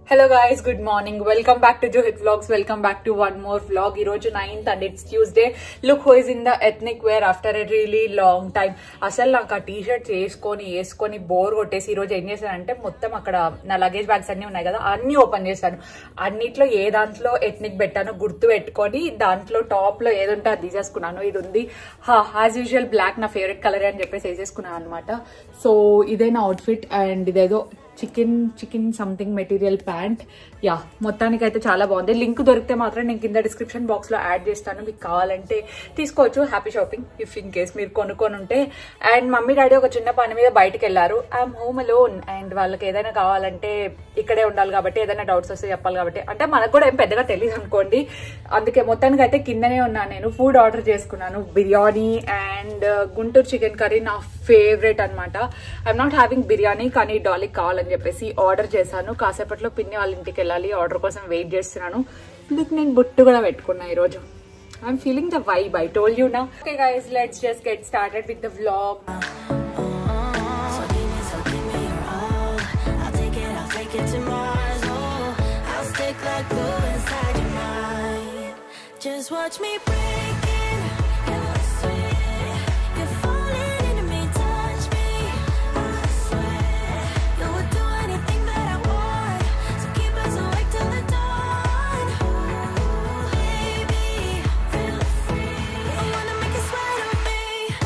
Hello guys good morning welcome back to Johith vlogs welcome back to one more vlog ఈ రోజు ninth and it's Tuesday look who's in the ethnic wear after a really long time అసలు నాకు ఆ T shirts వేసుకొని వేసుకొని bore కొట్టేసి ఈ రోజు ఏం చేశానంటే మొత్తం అక్కడ నా లగేజ్ బ్యాగ్స్ అన్ని ఉన్నాయి కదా అన్ని ఓపెన్ చేశాను అన్నిట్లో ఏ దాంట్లో ఎథ్నిక్ పెట్టానో గుర్తు పెట్టుకొని దాంట్లో టాప్ లో ఏది ఉంటే అది తీసేసుకున్నాను ఇది ఉంది యాజ్ యూజువల్ బ్లాక్ నా ఫేవరెట్ కలర్ అని చెప్పేసి వేసేసుకున్నాను అనమాట సో ఇదే నా అవుట్ఫిట్ అండ్ ఇదేదో chikan chikan something material pant yeah మొత్తానికైతే చాలా బాగుంది లింక్ దొరికితే మాత్రం నేను కింద డిస్క్రిప్షన్ బాక్స్ లో యాడ్ చేస్తాను మీకు కావాలంటే తీసుకోవచ్చు happy shopping if in case మీరు కొనుక్కొని ఉంటే అండ్ మమ్మీ డాడీ ఒక చిన్న పని మీద బయటకు వెళ్ళారు ఐఎమ్ హోమ్ అలోన్ అండ్ వాళ్ళకి ఏదైనా కావాలంటే ఇక్కడే ఉండాలి కాబట్టి ఏదైనా డౌట్స్ వస్తే చెప్పాలి కాబట్టి అంటే మనకు కూడా ఏం పెద్దగా తెలియదు అనుకోండి అందుకే మొత్తానికి అయితే కిందనే ఉన్నాను నేను ఫుడ్ ఆర్డర్ చేసుకున్నాను biryani and Guntur chicken curry నా ఫేవరెట్ అనమాట ఐఎమ్ నాట్ హ్యావింగ్ బిర్యానీ కానీ డాలీకి కావాలని చెప్పేసి ఆర్డర్ చేశాను కాసేపట్లో పిన్ని వాళ్ళ ఇంటికి వెళ్ళాలి ఆర్డర్ కోసం వెయిట్ చేస్తున్నాను లుక్ నేను బుట్టు కూడా పెట్టుకున్నా ఈరోజు I'm feeling the vibe I told you నా okay guys let's just get started with the vlog So give me, so give me your all. I'll take it, I'll take it to Mars. Oh, I'll stick like glue inside your mind. Just watch me break it. You're sweet. You're falling into me, touch me. I swear you would do anything that I want. So keep us awake till the dawn. Ooh, baby, feel free. I wanna make you sweat on me.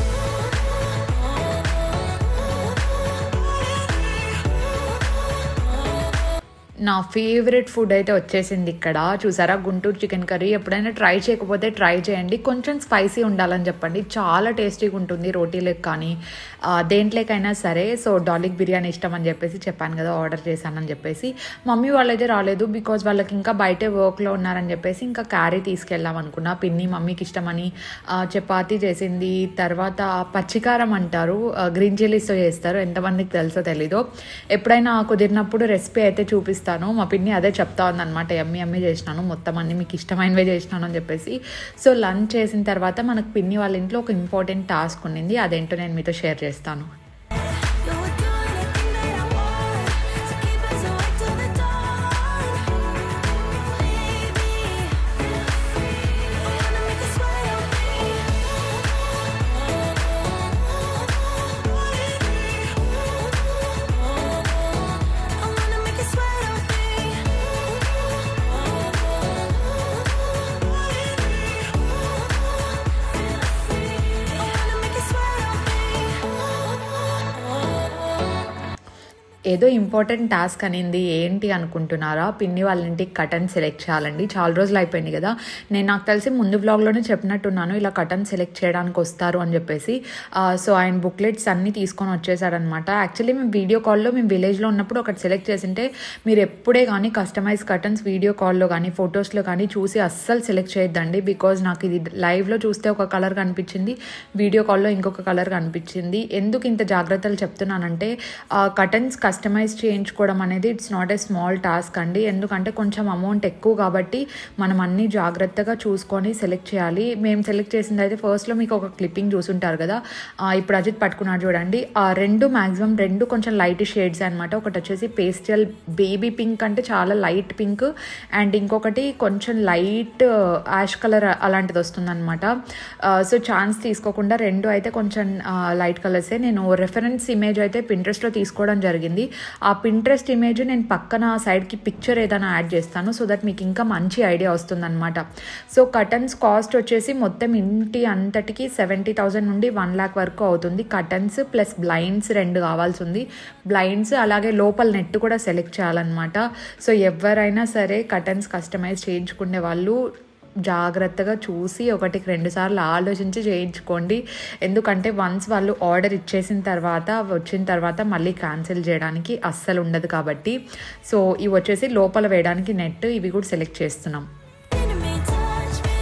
నా favourite food అయితే వచ్చేసింది ఇక్కడ చూసారా Guntur chicken curry ఎప్పుడైనా try చేయకపోతే try చేయండి కొంచెం spicy ఉండాలని చెప్పండి చాలా టేస్టీగా ఉంటుంది రోటీలకు కానీ ఆ, దేంట్లోకైనా సరే సో డాలిక్ బిర్యానీ ఇష్టం అని చెప్పేసి చెప్పాను కదా ఆర్డర్ చేశానని చెప్పేసి మమ్మీ వాళ్ళైతే రాలేదు బికాజ్ వాళ్ళకి ఇంకా బయటే వర్క్లో ఉన్నారని చెప్పేసి ఇంకా క్యారీ తీసుకెళ్ళాం అనుకున్నా పిన్ని మమ్మీకి ఇష్టమని ఆ, చపాతీ చేసింది తర్వాత పచ్చికారం అంటారు ఆ, గ్రీన్ చిల్లీస్తో చేస్తారు ఎంతమందికి తెలుసో తెలీదు ఎప్పుడైనా కుదిరినప్పుడు రెసిపీ అయితే చూపిస్తాను మా పిన్ని అదే చెప్తా ఉందన్నమాట ఎమ్మి ఎమ్మి చేసినాను మొత్తం అన్ని మీకు ఇష్టమైనవే చేసినాను అని చెప్పేసి సో లంచ్ చేసిన తర్వాత మనకు పిన్ని వాళ్ళ ఇంట్లో ఒక ఇంపార్టెంట్ టాస్క్ ఉండింది అదేంటో నేను మీతో షేర్ చేస్తాను You would do anything that I want. So keep us awake till the dawn. Baby, feel free. I wanna make you sweat on me. I wanna make you sweat on me. I wanna make you sweat on me. ఏదో important task అనింది ఏంటి అనుకుంటున్నారా పిన్ని వాళ్ళ ఇంటికి కటన్ select చేయాలండి చాలా రోజులు అయిపోయింది కదా నేను నాకు తెలిసి ముందు బ్లాగ్లోనే చెప్పినట్టున్నాను ఇలా కటన్ సెలెక్ట్ చేయడానికి వస్తారు అని చెప్పేసి ఆ, సో ఆయన బుక్లెట్స్ అన్నీ తీసుకొని వచ్చేసారనమాట యాక్చువల్లీ మేము వీడియో కాల్లో మేము విలేజ్లో ఉన్నప్పుడు ఒకటి సెలెక్ట్ చేసింటే మీరు ఎప్పుడే కానీ కస్టమైజ్ కటన్స్ వీడియో కాల్లో కానీ ఫొటోస్లో కానీ చూసి అస్సలు సెలెక్ట్ చేయొద్దండి బికాజ్ నాకు ఇది లైవ్లో చూస్తే ఒక కలర్ కనిపించింది వీడియో కాల్లో ఇంకొక కలర్ కనిపించింది ఎందుకు ఇంత జాగ్రత్తలు చెప్తున్నానంటే కటన్స్ కస్టమైజ్ చేయించుకోవడం అనేది it's not a small task అండి ఎందుకంటే కొంచెం అమౌంట్ ఎక్కువ కాబట్టి మనం అన్ని జాగ్రత్తగా చూసుకొని సెలెక్ట్ చేయాలి మేము సెలెక్ట్ చేసింది అయితే ఫస్ట్లో మీకు ఒక క్లిప్పింగ్ చూసుంటారు కదా ఆ, ఇప్పుడు అజిత్ పట్టుకున్నాడు చూడండి ఆ రెండు మాక్సిమం రెండు కొంచెం లైట్ షేడ్స్ అనమాట ఒకటి వచ్చేసి పేస్టల్ బేబీ పింక్ అంటే చాలా లైట్ పింక్ అండ్ ఇంకొకటి కొంచెం లైట్ యాష్ కలర్ అలాంటిది వస్తుందన్నమాట సో ఛాన్స్ తీసుకోకుండా రెండు అయితే కొంచెం లైట్ కలర్సే నేను రెఫరెన్స్ ఇమేజ్ అయితే పింట్రెస్ట్లో తీసుకోవడం జరిగింది ఆ పింట్రెస్ట్ ఇమేజ్ నేను పక్కన సైడ్కి పిక్చర్ ఏదైనా యాడ్ చేస్తాను సో దట్ మీకు ఇంకా మంచి ఐడియా వస్తుందన్నమాట సో కటన్స్ కాస్ట్ వచ్చేసి మొత్తం ఇంటి అంతటికి సెవెంటీ థౌజండ్ నుండి వన్ ల్యాక్ వరకు అవుతుంది కటన్స్ ప్లస్ బ్లైండ్స్ రెండు కావాల్సి ఉంది బ్లైండ్స్ అలాగే లోపల నెట్ కూడా సెలెక్ట్ చేయాలన్నమాట సో ఎవరైనా సరే కటన్స్ కస్టమైజ్ చేయించుకునే వాళ్ళు జాగ్రత్తగా చూసి ఒకటికి రెండు సార్లు ఆలోచించి చేయించుకోండి ఎందుకంటే వన్స్ వాళ్ళు ఆర్డర్ ఇచ్చేసిన తర్వాత వచ్చిన తర్వాత మళ్ళీ క్యాన్సిల్ చేయడానికి అస్సలు ఉండదు కాబట్టి సో ఇవి వచ్చేసి లోపల వేయడానికి నెట్ ఇవి కూడా సెలెక్ట్ చేస్తున్నాం Enemy touch me.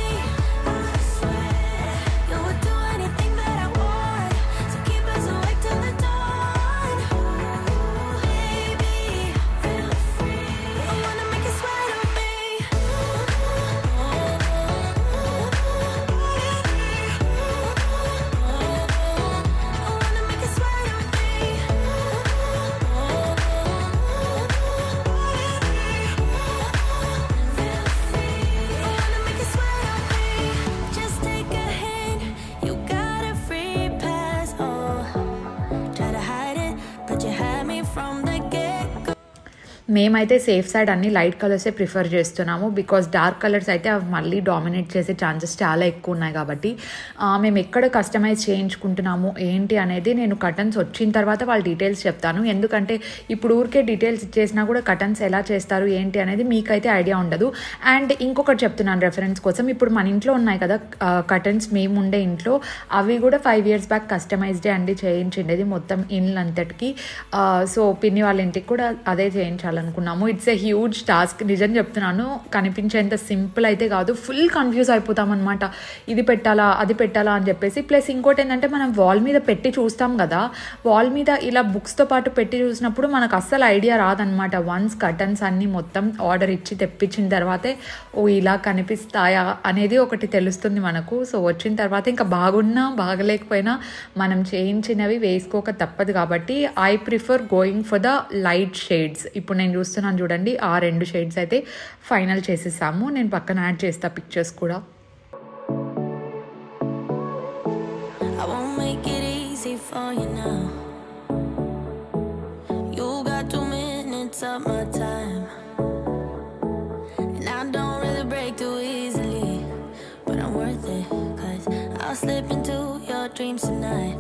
I swear you would do anything that I want. So keep us awake till the dawn. Ooh, baby, feel free. I wanna make you sweat on me. I wanna make you sweat on me. మేమైతే safe side అన్ని light కలర్సే prefer చేస్తున్నాము because dark colours అయితే అవి మళ్ళీ dominate చేసే chances చాలా ఎక్కువ ఉన్నాయి కాబట్టి ఆ, మేము ఎక్కడ కస్టమైజ్ చేయించుకుంటున్నాము ఏంటి అనేది నేను కటన్స్ వచ్చిన తర్వాత వాళ్ళ డీటెయిల్స్ చెప్తాను ఎందుకంటే ఇప్పుడు ఊరికే డీటెయిల్స్ ఇచ్చేసినా కూడా కటన్స్ ఎలా చేస్తారు ఏంటి అనేది మీకైతే ఐడియా ఉండదు అండ్ ఇంకొకటి చెప్తున్నాను రెఫరెన్స్ కోసం ఇప్పుడు మన ఇంట్లో ఉన్నాయి కదా కటన్స్ మేము ఉండే ఇంట్లో అవి కూడా ఫైవ్ ఇయర్స్ బ్యాక్ కస్టమైజ్డే అండి చేయించిండేది మొత్తం ఇన్లు అంతటికి సో పిన్ని వాళ్ళ ఇంటికి కూడా అదే చేయించాలనుకున్నాము ఇట్స్ ఎ హ్యూజ్ టాస్క్ నిజం చెప్తున్నాను కనిపించేంత సింపుల్ అయితే కాదు ఫుల్ కన్ఫ్యూజ్ అయిపోతాం అనమాట ఇది పెట్టాలా అది పెట్టాలా అని చెప్పేసి ప్లస్ ఇంకోటి ఏంటంటే మనం వాల్ మీద పెట్టి చూస్తాం కదా వాల్ మీద ఇలా బుక్స్తో పాటు పెట్టి చూసినప్పుడు మనకు అస్సలు ఐడియా రాదనమాట వన్స్ కటన్స్ అన్ని మొత్తం ఆర్డర్ ఇచ్చి తెప్పించిన తర్వాతే ఓ ఇలా కనిపిస్తాయా అనేది ఒకటి తెలుస్తుంది మనకు సో వచ్చిన తర్వాత ఇంకా బాగున్నా బాగలేకపోయినా మనం చేయించినవి వేసుకోక తప్పదు కాబట్టి I prefer going for the light shades ఇప్పుడు నేను చూస్తున్నాను చూడండి ఆ రెండు షేడ్స్ అయితే ఫైనల్ చేసేసాము నేను పక్కన యాడ్ చేస్తా పిక్చర్స్ కూడా I won't make it easy for you now. You got two minutes of my time. And I don't really break too easily. But I'm worth it. Cause I'll slip into your dreams tonight.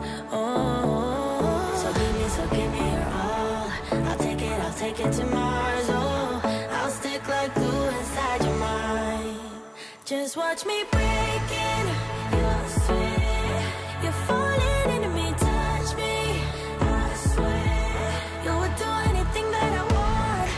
Oh, so give me, so give me your all. I'll take it, I'll take it to Mars. Oh, I'll stick like glue inside your mind. Just watch me break in. You're sweet. You're falling into me, touch me. I swear. You would do anything that I want.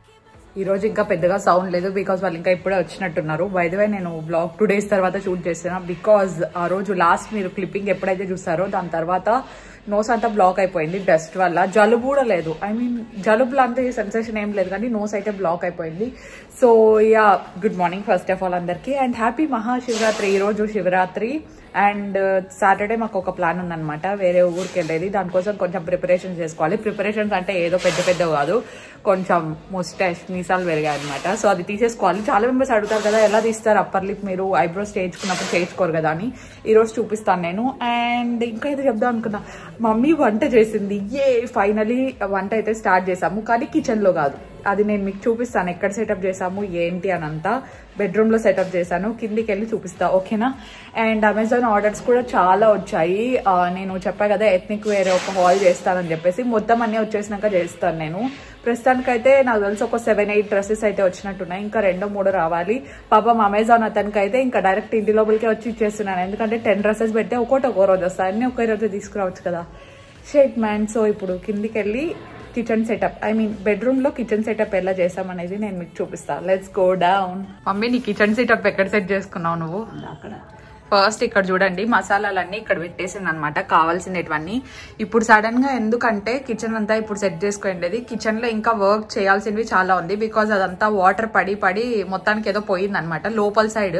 ఈ రోజు ఇంకా పెద్దగా sound లేదు because వాళ్ళు ఇంకా ఇప్పుడే వచ్చినట్టున్నారు by the way నేను బ్లాగ్ టూ డేస్ తర్వాత షూట్ చేస్తున్నా బికాజ్ ఆ రోజు లాస్ట్ మీరు క్లిప్పింగ్ ఎప్పుడైతే చూసారో దాని తర్వాత నోస్ అంతా బ్లాక్ అయిపోయింది డస్ట్ వల్ల జలుబు కూడా లేదు ఐ మీన్ జలుబులో అంత సెన్సేషన్ ఏం లేదు కానీ నోస్ అయితే బ్లాక్ అయిపోయింది so yeah good morning first of all అందరికీ అండ్ హ్యాపీ మహాశివరాత్రి ఈ రోజు శివరాత్రి అండ్ సాటర్డే మాకు ఒక ప్లాన్ ఉందన్నమాట వేరే ఊరికి వెళ్ళేది దానికోసం కొంచెం ప్రిపరేషన్ చేసుకోవాలి ప్రిపరేషన్స్ అంటే ఏదో పెద్ద పెద్ద కాదు కొంచెం ముస్టాష్ మీసాలు పెరిగాయి అనమాట సో అది తీసేసుకోవాలి చాలా మెంబర్స్ అడుగుతారు కదా ఎలా తీస్తారు అప్పర్ లిప్ మీరు ఐబ్రోస్ చేయించుకున్నప్పుడు చేయించుకోరు కదా అని ఈ రోజు చూపిస్తాను నేను అండ్ ఇంకా ఏదో చెప్దాం అనుకున్నా మమ్మీ వంట చేసింది ఏ ఫైనలీ వంట అయితే స్టార్ట్ చేసాము కానీ కిచెన్ లో కాదు అది నేను మీకు చూపిస్తాను ఎక్కడ సెటప్ చేసాము ఏంటి అని అంతా బెడ్రూమ్ లో సెటప్ చేశాను కిందికి వెళ్ళి చూపిస్తా ఓకేనా అండ్ అమెజాన్ ఆర్డర్స్ కూడా చాలా వచ్చాయి ఆ, నేను చెప్పా కదా ఎథ్నిక్ వేరే ఒక హాల్ చేస్తానని చెప్పేసి మొత్తం అన్ని వచ్చేసినాక చేస్తాను నేను ప్రస్తుతానికైతే నాకు తెలిసి ఒక సెవెన్ ఎయిట్ డ్రెస్సెస్ అయితే వచ్చినట్టున్నాయి ఇంకా రెండో మూడో రావాలి పాపం అమెజాన్ అతనికి అయితే ఇంకా డైరెక్ట్ ఇంటి లోపలికే వచ్చి ఇచ్చేస్తున్నాను ఎందుకంటే టెన్ డ్రెస్సెస్ పెడితే ఒక్కోటి ఒక్కో రోజు వస్తాయి అన్ని ఒకే రోజు తీసుకురావచ్చు కదా షేట్ మ్యాన్ సో ఇప్పుడు కిందికి వెళ్ళి kitchen setup I mean bedroom లో కిచెన్ సెటప్ ఎలా చేసామనేది నేను మీకు చూపిస్తా లెట్స్ గో డౌన్ మమ్మీ నీ కిచెన్ సెటప్ ఎక్కడ సెట్ చేసుకున్నావు నువ్వు అక్కడ ఫస్ట్ ఇక్కడ చూడండి మసాలాలన్నీ ఇక్కడ పెట్టేసింది అనమాట కావాల్సినవన్నీ ఇప్పుడు సడన్ గా ఎందుకంటే కిచెన్ అంతా ఇప్పుడు సెట్ చేసుకోండి కిచెన్ లో ఇంకా వర్క్ చేయాల్సినవి చాలా ఉంది బికాజ్ అదంతా వాటర్ పడి పడి మొత్తానికి ఏదో పోయింది అనమాట లోపల సైడ్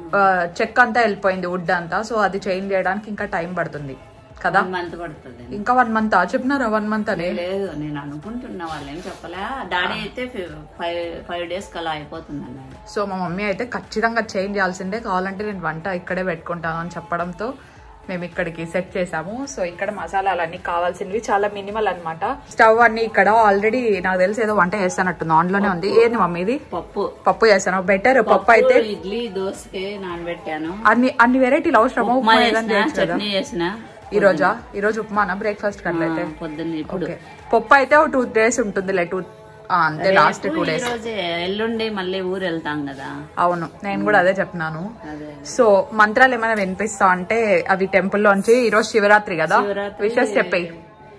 చెక్ అంతా వెళ్ళిపోయింది వుడ్ అంతా సో అది చేంజ్ చేయడానికి ఇంకా టైం పడుతుంది కదా మంత్ పడుతుంది ఇంకా వన్ మంత్ చెప్పినారా వన్ మంత్ అనే లేదు నేను అనుకుంటున్నా వాళ్ళు ఏం చెప్పలే డాడీ అయితే ఫైవ్ ఫైవ్ డేస్ కలా అయిపోతుంది అన్నాడు సో మా మమ్మీ అయితే ఖచ్చితంగా చేంజ్ చేయాల్సిందే కావాలంటే నేను వంట ఇక్కడే పెట్టుకుంటాను అని చెప్పడంతో మేము ఇక్కడికి సెట్ చేసాము సో ఇక్కడ మసాలాలు అన్ని కావాల్సినవి చాలా మినిమల్ అన్నమాట స్టవ్ అన్ని ఇక్కడ ఆల్రెడీ నాకు తెలిసి ఏదో వంట చేస్తానట్టుంది ఆన్ లోనే ఉంది ఏంది మమ్మీ ఇది పప్పు పప్పు చేస్తాను బెటర్ పప్పు అయితే ఇడ్లీ దోసకి నానబెట్టాను అన్ని అన్ని వెరైటీలు అవసరమా ఉప్మా ఉప్మా ఏదైనా చేసిన చేయొచ్చు కదా చట్నీ చేసిన ఈ రోజా ఈ రోజు ఉప్మానా బ్రేక్ఫాస్ట్ కట్లయితే ఆ, పొద్దున్న ఇప్పుడు ఓకే పప్పు అయితే ఒక టూ డేస్ ఉంటుందిలే టూ అంతే లాస్ట్ టూ ఈ డేస్ రోజే ఎల్లుండి మళ్ళీ ఊరు వెళ్తాం కదా అవును నేను కూడా అదే చెప్తున్నాను అదే సో మంత్రాలు ఏమైనా వినిపిస్తా అంటే అవి టెంపుల్ లోంచి ఈ రోజు శివరాత్రి కదా శివరాత్రి. విషెస్ చెప్పేయి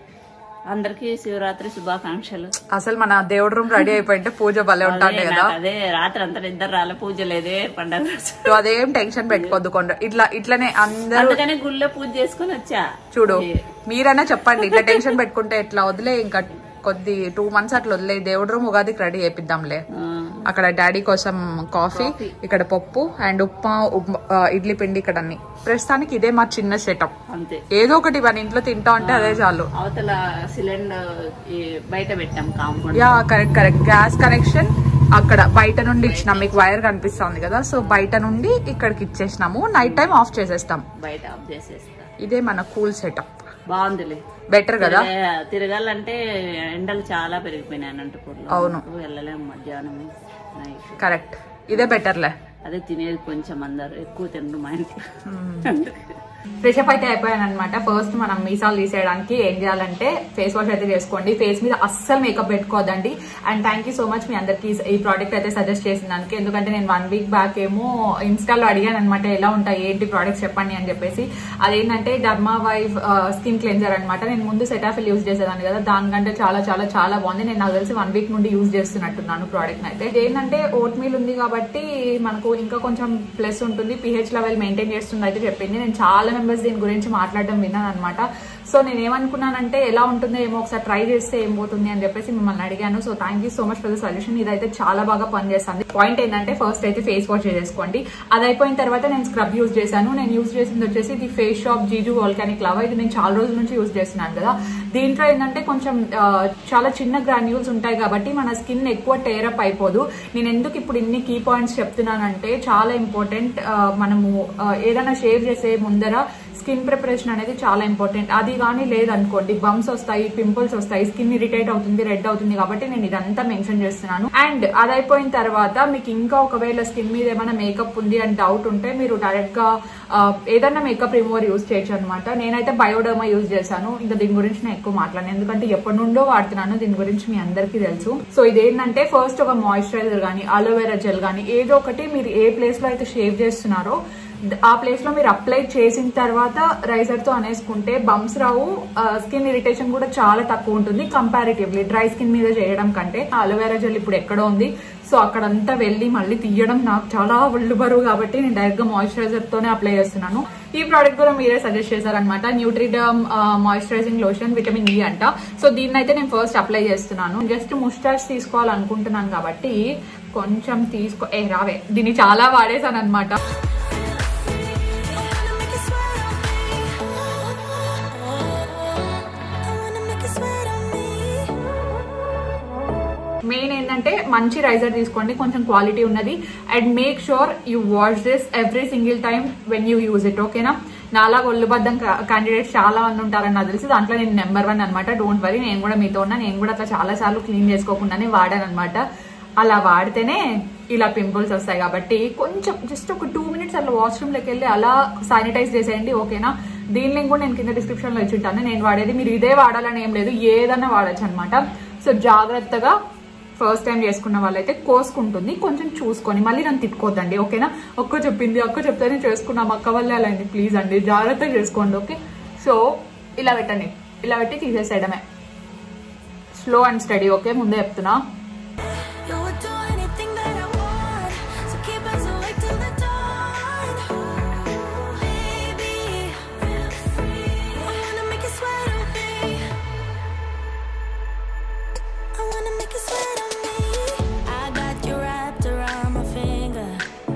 అందరికి శివరాత్రి శుభాకాంక్షలు అసలు మన దేవుడి రూమ్ రెడీ అయిపోయింటే పూజ భలే ఉంటాండి అదే కదా నాకు అదే రాత్రి అంతా నిద్ర రాలే పూజ లేదే పండగ రోజు. సో అదేం టెన్షన్ పెట్టుకోద్దు కొండ ఇట్లా ఇట్లనే అందరూ అందుకనే గుళ్ళో పూజ చేసుకుని వచ్చా చూడు మీరైనా చెప్పండి ఇట్లా టెన్షన్ పెట్టుకుంటే ఎట్లా వదిలే ఇంకా కొద్ది టూ మంత్స్ అట్లా వదిలే దేవుడి రూమ్ ఉగాదికి రెడీ చేపిద్దాంలే ఆ, అక్కడ డాడీ కోసం కాఫీ ఇక్కడ పప్పు అండ్ ఉప్మా ఉప్మా ఆ, ఇడ్లీ పిండి ఇక్కడ అన్ని ప్రస్తుతానికి ఇదే మా చిన్న సెటప్ అంతే ఏదో ఒకటి మన ఇంట్లో తింటా ఉంటే అదే చాలు అవతల సిలిండర్ ఈ బయట పెట్టాం compound yeah correct correct gas connection అక్కడ బయట నుండి ఇచ్చినాం మీకు వైర్ కనిపిస్తుంది కదా సో బయట నుండి ఇక్కడికి ఇచ్చేసినాము నైట్ టైం ఆఫ్ చేసేస్తాం బయట ఆఫ్ చేసేస్తా ఇదే మన కూల్ సెటప్ బాగుందిలే బెటర్ కదా తిరగా- తిరగాలంటే ఎండలు చాలా పెరిగిపోయినాయి అనంతపూర్లో అవును. వెళ్ళలేము మధ్యాహ్నం నైట్ కరెక్ట్ ఇదే బెటర్లే అదే తినేది కొంచెం అందరు ఎక్కువ తినరు మా ఇంట్లో ఫ్రెష్ అప్ అయితే అయిపోయాను అనమాట ఫస్ట్ మనం మీసాలు తీసేయడానికి ఏం చేయాలంటే ఫేస్ వాష్ అయితే చేసుకోండి ఫేస్ మీద అస్సలు మేకప్ పెట్టుకోవద్దండి and thank you so much మీ అందరికి ఈ ప్రోడక్ట్ అయితే సజెస్ట్ చేసిన దానికి ఎందుకంటే నేను వన్ వీక్ బ్యాక్ ఏమో ఇన్స్టాలో అడిగాను అనమాట ఎలా ఉంటాయి ఏంటి ప్రోడక్ట్స్ చెప్పండి అని చెప్పేసి అదేంటంటే డర్మా వైవ్ స్కిన్ క్లెన్జర్ అనమాట నేను ముందు సెటాఫిల్ యూజ్ చేసేదాన్ని కదా దానికంటే చాలా చాలా చాలా బాగుంది నేను నాకు తెలిసి వన్ వీక్ నుండి యూజ్ చేస్తున్నట్టున్నాను ప్రోడక్ట్ అయితే ఏంటంటే ఓట్ మీల్ ఉంది కాబట్టి మనకు ఇంకా కొంచెం ప్లస్ ఉంటుంది పిహెచ్ లెవెల్ మెయింటైన్ చేస్తుంది అయితే చెప్పింది నేను చాలా మెంబర్స్ దీని గురించి మాట్లాడడం విన్నాను అనమాట సో నేను ఏమనుకున్నానంటే ఎలా ఉంటుందో ఏమో ఒకసారి ట్రై చేస్తే ఏం పోతుంది అని చెప్పేసి మిమ్మల్ని అడిగాను so thank you so much for the suggestion ఇదైతే చాలా బాగా పనిచేస్తుంది పాయింట్ ఏంటంటే ఫస్ట్ అయితే ఫేస్ వాష్ చేసేసుకోండి అది అయిపోయిన తర్వాత నేను స్క్రబ్ యూజ్ చేశాను నేను యూజ్ చేసింది వచ్చేసి ఇది face shop Jeju volcanic lava ఇది నేను చాలా రోజుల నుంచి యూజ్ చేస్తున్నాను కదా దీంట్లో ఏంటంటే కొంచెం ఆ, చాలా చిన్న గ్రాన్యూల్స్ ఉంటాయి కాబట్టి మన స్కిన్ ఎక్కువ టేరప్ అయిపోదు నేను ఎందుకు ఇప్పుడు ఇన్ని కీ పాయింట్స్ చెప్తున్నానంటే చాలా ఇంపార్టెంట్ మనము ఆ, ఏదైనా షేవ్ చేసే ముందర స్కిన్ ప్రిపరేషన్ అనేది చాలా ఇంపార్టెంట్ అది కానీ లేదనుకోండి బంప్స్ వస్తాయి పింపుల్స్ వస్తాయి స్కిన్ ఇరిటేట్ అవుతుంది రెడ్ అవుతుంది కాబట్టి నేను ఇదంతా మెన్షన్ చేస్తున్నాను అండ్ అది అయిపోయిన తర్వాత మీకు ఇంకా ఒకవేళ స్కిన్ మీద ఏమైనా మేకప్ ఉంది అని డౌట్ ఉంటే మీరు డైరెక్ట్ గా ఆ, ఏదైనా మేకప్ రిమూవర్ యూజ్ చేయొచ్చు అనమాట నేనైతే బయోడర్మా యూజ్ చేశాను ఇంకా దీని గురించి నేను ఎక్కువ మాట్లాడాను ఎందుకంటే ఎప్పటి నుండో వాడుతున్నాను దీని గురించి మీ అందరికీ తెలుసు సో ఇదేంటంటే ఫస్ట్ ఒక మాయిశ్చరైజర్ కానీ అలోవెరా జెల్ కానీ ఏదో ఒకటి మీరు ఏ ప్లేస్ లో అయితే షేవ్ చేస్తున్నారో ఆ ప్లేస్ లో మీరు అప్లై చేసిన తర్వాత రైజర్ తో అనేసుకుంటే బంప్స్ రావు స్కిన్ ఇరిటేషన్ కూడా చాలా తక్కువ ఉంటుంది కంపారిటివ్లీ డ్రై స్కిన్ మీద చేయడం కంటే అలోవెరా జెల్ ఇప్పుడు ఎక్కడో ఉంది సో అక్కడంతా వెళ్ళి మళ్ళీ తీయడం నాకు చాలా ఒళ్ళు బరువు కాబట్టి నేను డైరెక్ట్ గా మాయిశ్చరైజర్ తోనే అప్లై చేస్తున్నాను ఈ ప్రోడక్ట్ కూడా మీరే సజెస్ట్ చేశారనమాట న్యూట్రిడమ్ మాయిశ్చరైజింగ్ లోషన్ విటమిన్ ఈ అంట సో దీన్ని అయితే నేను ఫస్ట్ అప్లై చేస్తున్నాను జస్ట్ ముస్టాచ్ తీసుకోవాలనుకుంటున్నాను కాబట్టి కొంచెం తీసుకో ఏ రావే దీన్ని చాలా వాడేసాను అనమాట I wanna make you sweat on me. Main ఏంటంటే మంచి రైజర్ తీసుకోండి కొంచెం క్వాలిటీ ఉన్నది and make sure you wash this every single time when you use it ఓకేనా నాలా ఒళ్ళుబద్దం క్యాండిడేట్స్ చాలా మంది ఉంటారని నాకు తెలిసి దాంట్లో నేను నెంబర్ వన్ అనమాట డోంట్ వరీ నేను కూడా మీతో ఉన్నా నేను కూడా అట్లా చాలా సార్లు క్లీన్ చేసుకోకుండానే వాడాను అనమాట అలా వాడితేనే ఇలా పింపుల్స్ వస్తాయి కాబట్టి కొంచెం జస్ట్ ఒక టూ మినిట్స్ అట్లా వాష్రూమ్ లోకి వెళ్ళి అలా శానిటైజ్ చేసేయండి ఓకేనా దీని లింక్ కూడా నేను కింద డిస్క్రిప్షన్ లో ఇచ్చింటాను నేను వాడేది మీరు ఇదే వాడాలని ఏం లేదు ఏదన్నా వాడచ్చు అనమాట సో జాగ్రత్తగా ఫస్ట్ టైం చేసుకున్న వాళ్ళైతే కోసుకుంటుంది కొంచెం చూసుకొని మళ్ళీ నన్ను తిట్టుకోద్దండి ఓకేనా ఒక్క చెప్పింది అక్క చెప్తేనే చేసుకున్నాం అక్క వల్లే అలా అండి ప్లీజ్ అండి జాగ్రత్తగా చేసుకోండి ఓకే సో ఇలా పెట్టండి ఇలా పెట్టి తీసేసేయడమే స్లో అండ్ స్టడీ ఓకే ముందే చెప్తున్నా You would do anything that I want, so keep us awake till the dawn. Baby, feel free. I wanna make you sweat on me. I wanna make you sweat on me. I got you wrapped around my finger,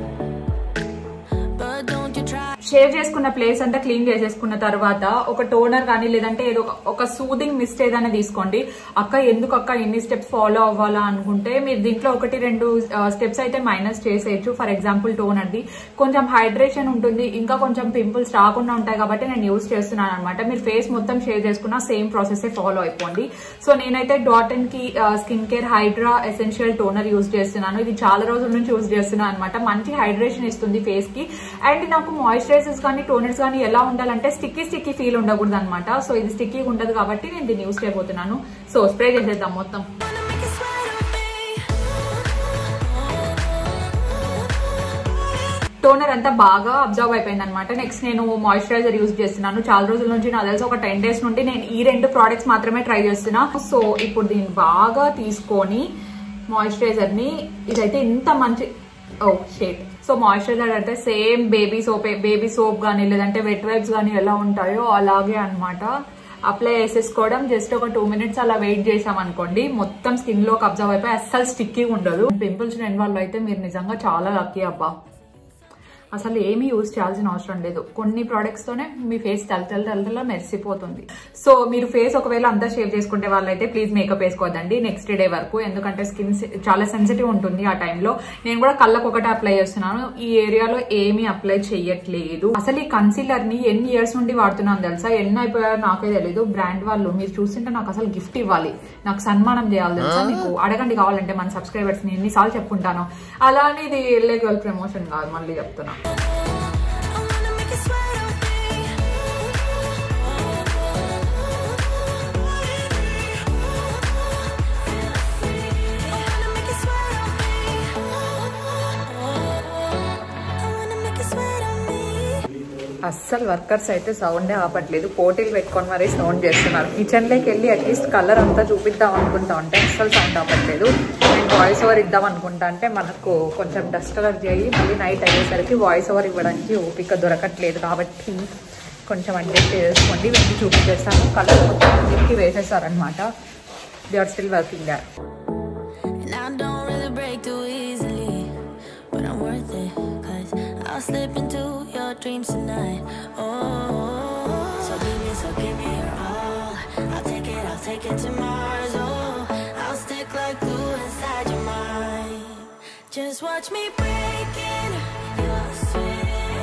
but don't you try. Shave చేసుకున్న place అంతా clean చేసేసుకున్న తర్వాత ఒక toner కానీ లేదంటే ఏదో ఒక- ఒక సూదింగ్ మిస్ట్ ఏదైనా తీసుకోండి అక్క ఎందుకు అక్క ఎన్ని స్టెప్స్ ఫాలో అవ్వాలా అనుకుంటే మీరు దీంట్లో ఒకటి రెండు స్టెప్స్ అయితే మైనస్ చేసేయచ్చు ఫర్ ఎగ్జాంపుల్ టోనర్ది కొంచెం హైడ్రేషన్ ఉంటుంది ఇంకా కొంచెం పింపుల్స్ రాకుండా ఉంటాయి కాబట్టి నేను యూస్ చేస్తున్నాను అనమాట మీరు ఫేస్ మొత్తం షేవ్ చేసుకున్న సేమ్ ప్రాసెస్ ఫాలో అయిపోండి సో నేనైతే dot and key skin care hydra essential toner use చేస్తున్నాను ఇది చాలా రోజుల నుంచి యూజ్ చేస్తున్నాను అనమాట మంచి హైడ్రేషన్ ఇస్తుంది ఫేస్ కి అండ్ నాకు మాయిశ్చరైజర్స్ కానీ టోనర్స్ కానీ ఎలా ఉండాలంటే స్టిక్కీ స్టిక్కీ ఫీల్ ఉండకూడదు అనమాట సో ఇది స్టిక్కీ ఉండదు కాబట్టి నేను దీన్ని యూజ్ చేయబోతున్నాను సో స్ప్రే చేసేద్దాం మొత్తం Wanna make you sweat on me. Toner అంతా బాగా అబ్జర్వ్ అయిపోయింది అనమాట నెక్స్ట్ నేను మాయిశ్చరైజర్ యూజ్ చేస్తున్నాను చాలా రోజుల నుంచి నాకు తెలిసి ఒక టెన్ డేస్ నుండి నేను ఈ రెండు ప్రోడక్ట్స్ మాత్రమే ట్రై చేస్తున్నా సో ఇప్పుడు దీన్ని బాగా తీసుకొని మాయిశ్చరైజర్ ని ఇదైతే ఇంత మంచి ఓ షేట్ సో మాయిశ్చరైజర్ అయితే same baby soap baby soap కానీ లేదంటే వెట్ వైప్స్ కానీ ఎలా ఉంటాయో అలాగే అన్నమాట అప్లై చేసేసుకోవడం జస్ట్ ఒక టూ మినిట్స్ అలా వెయిట్ చేసాం అనుకోండి మొత్తం స్కిన్ లోకి అబ్జర్వ్ అయిపోయి అస్సలు స్టిక్కీ ఉండదు పింపుల్స్ లేని వాళ్ళు అయితే మీరు నిజంగా చాలా లక్కీ అబ్బా అసలు ఏమీ యూజ్ చేయాల్సిన అవసరం లేదు కొన్ని products తోనే మీ ఫేస్ తెల్ల తెల్ల తెల్ల తెల్ల మెరిసిపోతుంది సో మీరు ఫేస్ ఒకవేళ అంతా షేవ్ చేసుకుంటే వాళ్ళైతే ప్లీజ్ మేకప్ వేసుకోవద్దండి నెక్స్ట్ డే వరకు ఎందుకంటే స్కిన్ చాలా సెన్సిటివ్ ఉంటుంది ఆ టైంలో నేను కూడా కళ్ళకు ఒకటే అప్లై చేస్తున్నాను ఈ ఏరియాలో ఏమీ అప్లై చేయట్లేదు అసలు ఈ కన్సీలర్ ని ఎన్ని ఇయర్స్ నుండి వాడుతున్నాను తెలుసా ఎన్ని అయిపోయారో నాకే తెలీదు బ్రాండ్ వాళ్ళు మీరు చూస్తుంటే నాకు అసలు గిఫ్ట్ ఇవ్వాలి నాకు సన్మానం చేయాలి తెలుసా మీకు అడగండి కావాలంటే మన సబ్స్క్రైబర్స్ ని ఎన్నిసార్లు చెప్పుకుంటాను అలా అని ఇది ఇల్లీగల్ ప్రమోషన్ కాదు మళ్ళీ చెప్తున్నా I wanna make it sweat on me. I wanna make it sweat on me. I wanna make it sweat on me. అస్సలు వర్కర్స్ అయితే సౌండే ఆపట్లేదు పోటీలు పెట్టుకొని మరీ సౌండ్ చేస్తున్నారు కిచెన్ లోకి వెళ్ళి అట్లీస్ట్ కలర్ అంతా చూపిద్దాం అనుకుంటా ఉంటే అస్సలు సౌండ్ ఆపట్లేదు నేను వాయిస్ ఓవర్ ఇద్దాం అనుకుంటా అంటే మనకు కొంచెం డస్ట్ కలర్ చేయి మళ్ళీ నైట్ అయ్యేసరికి వాయిస్ ఓవర్ ఇవ్వడానికి ఓపిక దొరకట్లేదు కాబట్టి కొంచెం అడ్జస్ట్ చేసుకోండి వెళ్ళి చూపించేస్తాను కలర్ మొత్తం దీనికి వేసేసారనమాట they are still working there And I don't really break too easily, but I'm worth it. Cause I'll slip into your dreams tonight. Oh, so give me, so give me your all. I'll take it, I'll take it to Mars. Oh, I'll stick like glue inside your mind. Just watch me break it. You're sweet.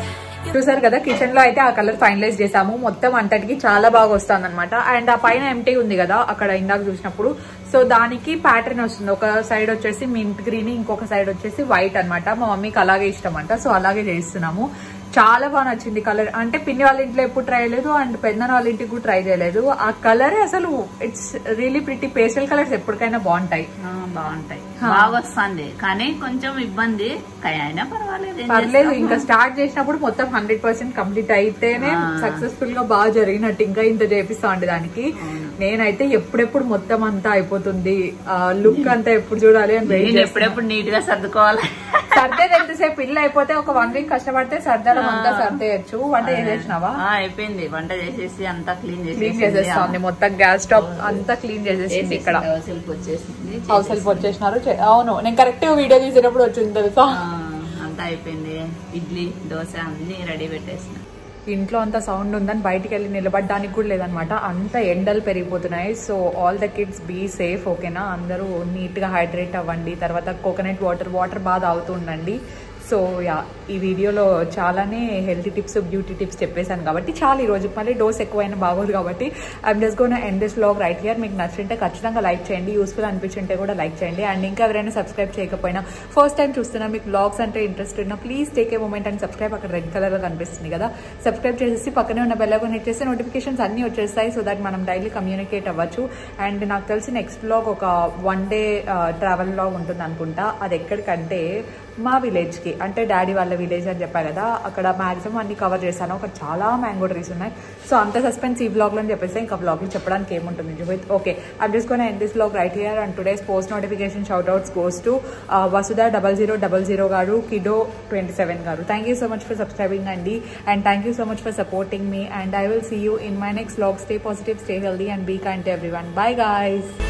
చూసారు కదా kitchen లో అయితే ఆ colour finalise చేసాము మొత్తం అంతటికి చాలా బాగా వస్తుంది అనమాట అండ్ ఆ పైన ఎంటీ ఉంది కదా అక్కడ ఇందాక చూసినప్పుడు సో దానికి ప్యాటర్న్ వస్తుంది ఒక సైడ్ వచ్చేసి మింట్ గ్రీన్ ఇంకొక సైడ్ వచ్చేసి వైట్ అన్నమాట మా మమ్మీకి అలాగే ఇష్టం అంట సో అలాగే చేస్తున్నాము చాలా బాగా నచ్చింది కలర్ అంటే పిన్ని వాళ్ళ ఇంట్లో ఎప్పుడు ట్రై చేయలేదు అండ్ పెద్దన వాళ్ళ ఇంటికి కూడా ట్రై చేయలేదు ఆ కలర్ అసలు it's really pretty pastel colours ఎప్పటికైనా బాగుంటాయి ఆ, బాగుంటాయి బాగా వస్తుంది కానీ కొంచెం ఇబ్బంది కానీ అయినా పర్వాలేదు ఏం పర్లేదు చేస్తాం? ఇంకా స్టార్ట్ చేసినప్పుడు మొత్తం హండ్రెడ్ పర్సెంట్ కంప్లీట్ అయితేనే ఆ. సక్సెస్ఫుల్ గా బాగా జరిగినట్టు ఇంకా ఇంత చేపిస్తా ఉండే దానికి నేనైతే ఎప్పుడెప్పుడు మొత్తం అంతా అయిపోతుంది లుక్ అంతా ఎప్పుడు చూడాలి అని వెయిట్ నేను ఎప్పుడెప్పుడు నీట్ గా సర్దుకోవాలి సర్దేది ఎంతసేపు ఇల్లు అయిపోతే ఒక వన్ వీక్ కష్టపడితే సర్దడం అంతా సర్దేయచ్చు వంట చేసేసినావా ఆ, అయిపోయింది వంట చేసేసి అంతా క్లీన్ క్లీన్ చేసేస్తుంది మొత్తం గ్యాస్ స్టవ్ అంతా క్లీన్ చేసేసింది ఇక్కడ హౌస్కి వచ్చేసింది హౌస్ హెల్ప్ వచ్చేసినారు చే- అవును నేను కరెక్ట్ వీడియో తీసేటప్పుడు వచ్చింది తెలుసా ఆ, అంతా అయిపోయింది ఇడ్లీ దోశ అన్ని రెడీ పెట్టేసిన ఇంట్లో అంత సౌండ్ ఉందని బయటికి వెళ్ళి నిలబడడానికి కూడా లేదనమాట అంత ఎండలు పెరిగిపోతున్నాయి so all the kids be safe ఓకేనా అందరూ నీట్గా హైడ్రేట్ అవ్వండి తర్వాత కోకోనట్ వాటర్ వాటర్ బాగా తాగుతూ ఉండండి సో యా ఈ వీడియోలో చాలానే హెల్తీ టిప్స్ బ్యూటీ టిప్స్ చెప్పేశాను కాబట్టి చాలా ఈ రోజు మళ్ళీ డోస్ ఎక్కువైనా బాగోదు కాబట్టి I'm just gonna end this vlog right here మీకు నచ్చుంటే ఖచ్చితంగా లైక్ చేయండి యూస్ఫుల్ అనిపించుంటే కూడా లైక్ చేయండి అండ్ ఇంకా ఎవరైనా సబ్స్క్రైబ్ చేయకపోయినా ఫస్ట్ టైం చూస్తున్నా మీకు వ్లాగ్స్ అంటే ఇంట్రెస్ట్ ఉన్నా please take a moment and subscribe అక్కడ రెడ్ కలర్లో కనిపిస్తుంది కదా సబ్స్క్రైబ్ చేసేసి పక్కనే ఉన్న బెల్ ఐకాన్ హిట్ చేస్తే నోటిఫికేషన్స్ అన్నీ వచ్చేస్తాయి సో దట్ మనం డైలీ కమ్యూనికేట్ అవ్వచ్చు అండ్ నాకు తెలిసి నెక్స్ట్ వ్లాగ్ ఒక వన్ డే ట్రావెల్ వ్లాగ్ ఉంటుంది అనుకుంటా అది ఎక్కడికంటే మా విలేజ్కి అంటే డాడీ వాళ్ళ విలేజ్ అని చెప్పా కదా అక్కడ మాక్సిమం అన్ని కవర్ చేశాను అక్కడ చాలా మ్యాంగో ట్రీస్ ఉన్నాయి సో అంత సస్పెన్స్ ఈ వ్లాగ్లో అని చెప్పేసి ఇంకా వ్లాగ్లో చెప్పడానికి ఏముంటుంది జుహిత్ okay I'm just gonna end this vlog right here and today's post notification shout outs goes to Vasudha double zero double zero garu kiddo twenty seven garu thank you so much for subscribing అండి and thank you so much for supporting me and I will see you in my next vlog stay positive stay healthy and be kind to everyone bye guys